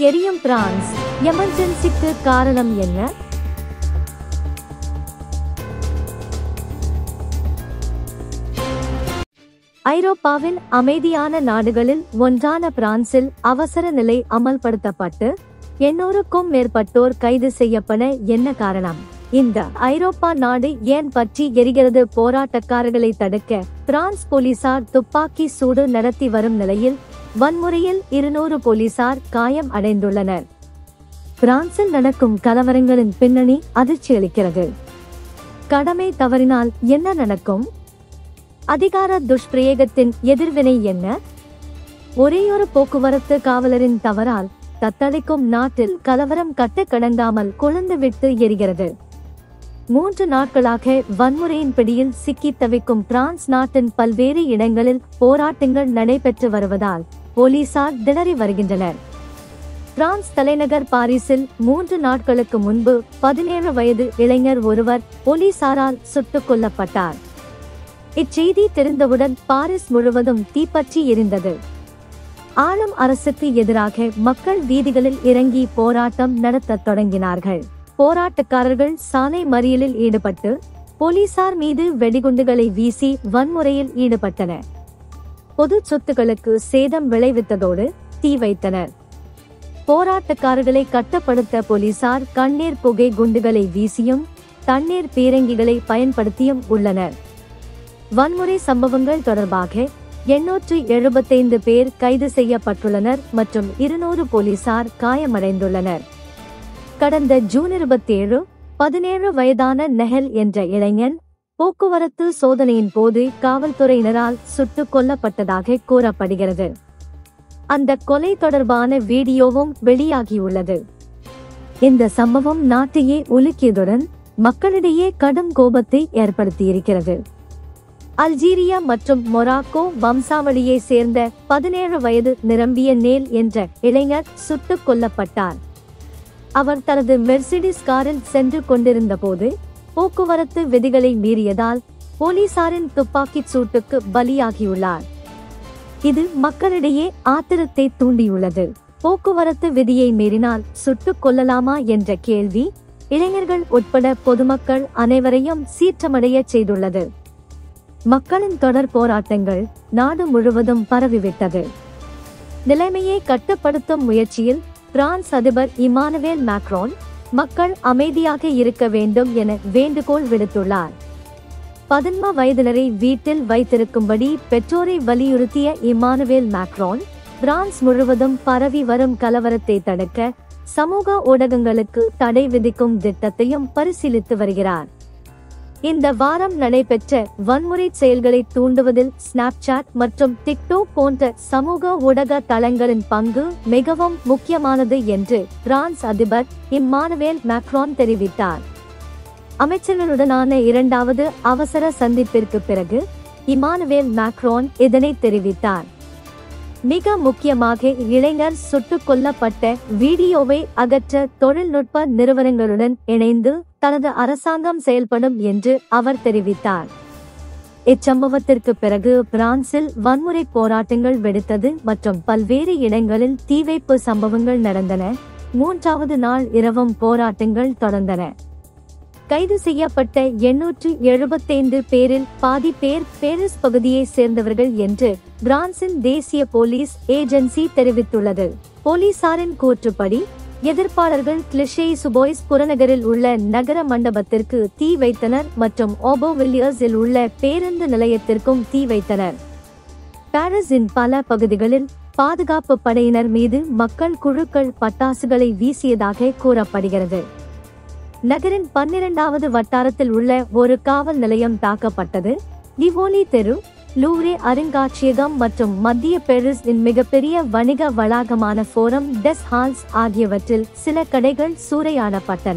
எரியும் பிரான்ஸ் எமர்ஜென்சிக்கு காரணம் என்ன ஐரோப்பாவின் அமைதியான நாடுகளில் ஒன்றான பிரான்சில் அவசர நிலை அமல்படுத்தப்பட்டு எண்ணூறுக்கும் மேற்பட்டோர் கைது செய்யப்பட என்ன காரணம் இந்த ஐரோப்பா நாடு ஏன் பற்றி எரிகிறது போராட்டக்காரர்களை தடுக்க பிரான்ஸ் போலீசார் துப்பாக்கி சூடு நடத்தி வரும் நிலையில் வன்முறையில் இருநூறு போலீசார் காயம் அடைந்துள்ளனர் பிரான்சில் நடக்கும் கலவரங்களின் பின்னணி அதிர்ச்சியளிக்கிறது கடமை தவறினால் என்ன நடக்கும் அதிகார துஷ்பிரயோகத்தின் எதிர்வினை என்ன ஒரேயொரு போக்குவரத்து காவலரின் தவறால் தத்தளிக்கும் நாட்டில் கலவரம் கட்ட கடங்காமல் கொழுந்து விட்டு எரிகிறது மூன்று நாட்களாக வன்முறையின் பிடியில் சிக்கி தவிக்கும் பிரான்ஸ் நாட்டின் பல்வேறு இடங்களில் போராட்டங்கள் நடைபெற்று வருவதால் போலீசார் திணறி வருகின்றனர் பிரான்ஸ் தலைநகர் பாரிஸில் மூன்று நாட்களுக்கு முன்பு பதினேழு வயது இளைஞர் ஒருவர் போலீசாரால் சுட்டுக் கொல்லப்பட்டார் இச்செய்தி தெரிந்தவுடன் பாரிஸ் முழுவதும் தீப்பற்றி எரிந்தது ஆளும் அரசுக்கு எதிராக மக்கள் வீதிகளில் இறங்கி போராட்டம் நடத்தத் தொடங்கினார்கள் போராட்டக்காரர்கள் சாலை மறியலில் ஈடுபட்டு போலீசார் மீது வெடிகுண்டுகளை வீசி வன்முறையில் ஈடுபட்டனர் பொது சொத்துக்களுக்கு சேதம் விளைவித்ததோடு தீ வைத்தனர் போராட்டக்காரர்களை கட்டுப்படுத்த போலீசார் கண்ணீர் புகை குண்டுகளை வீசியும் தண்ணீர் பீரங்கிகளை பயன்படுத்தியும் உள்ளனர் வன்முறை சம்பவங்கள் தொடர்பாக எண்ணூற்று எழுபத்தைந்து பேர் கைது செய்யப்பட்டுள்ளனர் மற்றும் இருநூறு போலீசார் காயமடைந்துள்ளனர் கடந்த ஜூன் இருபத்தேழு பதினேழு வயதான நெஹல் என்ற இளைஞன் போக்குவரத்து சோதனையின் போது காவல்துறையினரால் சுட்டுக் கொல்லப்பட்டதாக கூறப்படுகிறது அந்த கொலை தொடர்பான வீடியோவும் வெளியாகியுள்ளது இந்த சம்பவம் நாட்டையே உலுக்கியதுடன் மக்களிடையே கடும் கோபத்தை ஏற்படுத்தியிருக்கிறது அல்ஜீரியா மற்றும் மொராக்கோ வம்சாவளியை சேர்ந்த பதினேழு வயது நிரம்பிய நேல் என்ற இளைஞர் சுட்டுக் கொல்லப்பட்டார் அவர் தனது மெர்சிடிஸ் காரில் சென்று கொண்டிருந்த போது போக்குவரத்து விதிகளை மீறியதால் போலீசாரின் துப்பாக்கிச் சூட்டுக்கு பலியாகியுள்ளார் இது மக்களிடையே ஆத்திரத்தை தூண்டியுள்ளது போக்குவரத்து விதியை மீறினால் சுட்டுக் கொல்லலாமா என்ற கேள்வி இளைஞர்கள் உட்பட பொதுமக்கள் அனைவரையும் சீற்றமடைய செய்துள்ளது மக்களின் தொடர் போராட்டங்கள் நாடு முழுவதும் பரவிவிட்டது நிலைமையை கட்டுப்படுத்தும் முயற்சியில் பிரான்ஸ் அதிபர் இமானுவேல் மேக்ரோன் மக்கள் அமைதியாக இருக்க வேண்டும் என வேண்டுகோள் விடுத்துள்ளார் பதின்ம வயதினரை வீட்டில் வைத்திருக்கும்படி பெற்றோரை வலியுறுத்திய இமானுவேல் மேக்ரோன் பிரான்ஸ் முழுவதும் பரவி வரும் கலவரத்தை தடுக்க சமூக ஊடகங்களுக்கு தடை விதிக்கும் திட்டத்தையும் பரிசீலித்து வருகிறார் இந்த வாரம் நடைபெற்ற வன்முறை செயல்களை தூண்டுவதில் ஸ்னாப்சாட் மற்றும் டிக்டோக் போன்ற சமூக ஊடக தளங்களின் பங்கு மிகவும் முக்கியமானது என்று பிரான்ஸ் அதிபர் இம்மானுவேல் மேக்ரான் தெரிவித்தார் அமைச்சர்களுடனான இரண்டாவது அவசர சந்திப்பிற்கு பிறகு இமானுவேல் மேக்ரோன் இதனை தெரிவித்தார் மிக முக்கியமாக இளைஞர் சுட்டுக் கொல்லப்பட்ட வீடியோவை அகற்ற தொழில்நுட்ப நிறுவனங்களுடன் இணைந்து தனது அரசாங்கம் செயல்படும் என்று அவர் தெரிவித்தார் இச்சம்பவத்திற்கு பிறகு பிரான்சில் வன்முறை போராட்டங்கள் வெடித்தது மற்றும் பல்வேறு இடங்களில் தீ வைப்பு சம்பவங்கள் நடந்தன மூன்றாவது நாள் இரவும் போராட்டங்கள் தொடர்ந்தன கைது செய்யப்பட்ட எண்ணூற்று எழுபத்தைந்து பேரில் பாதி பேர் பேரிஸ் பகுதியை சேர்ந்தவர்கள் என்று பிரான்சின் தேசிய போலீஸ் ஏஜென்சி தெரிவித்துள்ளது போலீசாரின் கூற்றுப்படி எதிர்ப்பாளர்கள் கிளிஷே சுபோய்ஸ் புறநகரில் உள்ள நகர மண்டபத்திற்கு தீ வைத்தனர் மற்றும் ஓபோவில்லியர்ஸில் உள்ள பேருந்து நிலையத்திற்கும் தீ வைத்தனர் பாரிஸின் பல பகுதிகளில் பாதுகாப்பு படையினர் மீது மக்கள் குழுக்கள் பட்டாசுகளை வீசியதாக கூறப்படுகிறது நகரின் பன்னிரண்டாவது வட்டாரத்தில் உள்ள ஒரு காவல் நிலையம் தாக்கப்பட்டது டிவோலி தெரு லூரே அருங்காட்சியகம் மற்றும் மத்திய பெரிஸின் மிகப்பெரிய வணிக வளாகமான ஃபோரம் டெஸ் ஹால்ஸ் ஆகியவற்றில் சில கடைகள் சூறையாடப்பட்டன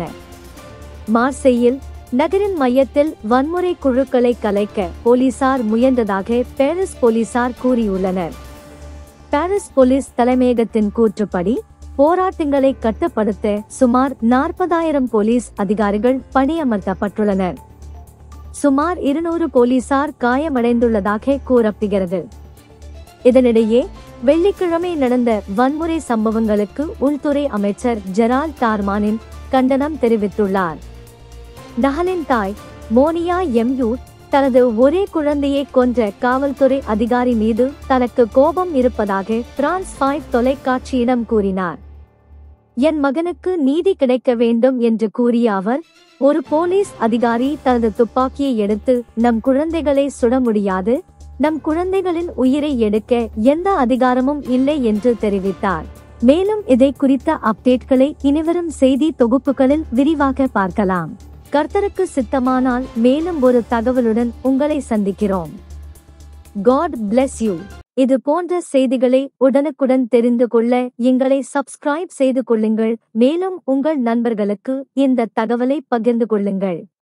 மார்செயில் நகரின் மையத்தில் வன்முறை குழுக்களை கலைக்க போலீசார் முயன்றதாக பாரிஸ் போலீசார் கூறியுள்ளனர் பாரிஸ் போலீஸ் தலைமையகத்தின் கூற்றுப்படி போராட்டங்களை கட்டுப்படுத்த சுமார் நாற்பதாயிரம் போலீஸ் அதிகாரிகள் பணியமர்த்தப்பட்டுள்ளனர் சுமார் இருநூறு போலீசார் காயமடைந்துள்ளதாக கூறப்படுகிறது இதனிடையே வெள்ளிக்கிழமை நடந்த வன்முறை சம்பவங்களுக்கு உள்துறை அமைச்சர் ஜெரால்ட் டார்மானின் கண்டனம் தெரிவித்துள்ளார் நஹலின் தாய் மோனியா எம்யூ தனது ஒரே குழந்தையை கொன்ற காவல்துறை அதிகாரி மீது தனக்கு கோபம் இருப்பதாக பிரான்ஸ் ஃபைவ் தொலைக்காட்சியிடம் கூறினார் என் மகனுக்கு நீதி கிடைக்க வேண்டும் என்று கூறிய அவர் ஒரு போலீஸ் அதிகாரி தனது துப்பாக்கியை எடுத்து நம் குழந்தைகளை சுட முடியாது நம் குழந்தைகளின் உயிரை எடுக்க எந்த அதிகாரமும் இல்லை என்று தெரிவித்தார் மேலும் இதை குறித்த அப்டேட்களை இனிவரும் செய்தி தொகுப்புகளில் விரிவாக பார்க்கலாம் கர்த்தருக்கு சித்தமானால் மேலும் ஒரு தகவலுடன் உங்களை சந்திக்கிறோம் காட் பிளெஸ் யூ இது போன்ற செய்திகளை உடனுக்குடன் தெரிந்து கொள்ள எங்களை சப்ஸ்கிரைப் செய்து கொள்ளுங்கள் மேலும் உங்கள் நண்பர்களுக்கு இந்த தகவலை பகிர்ந்து கொள்ளுங்கள்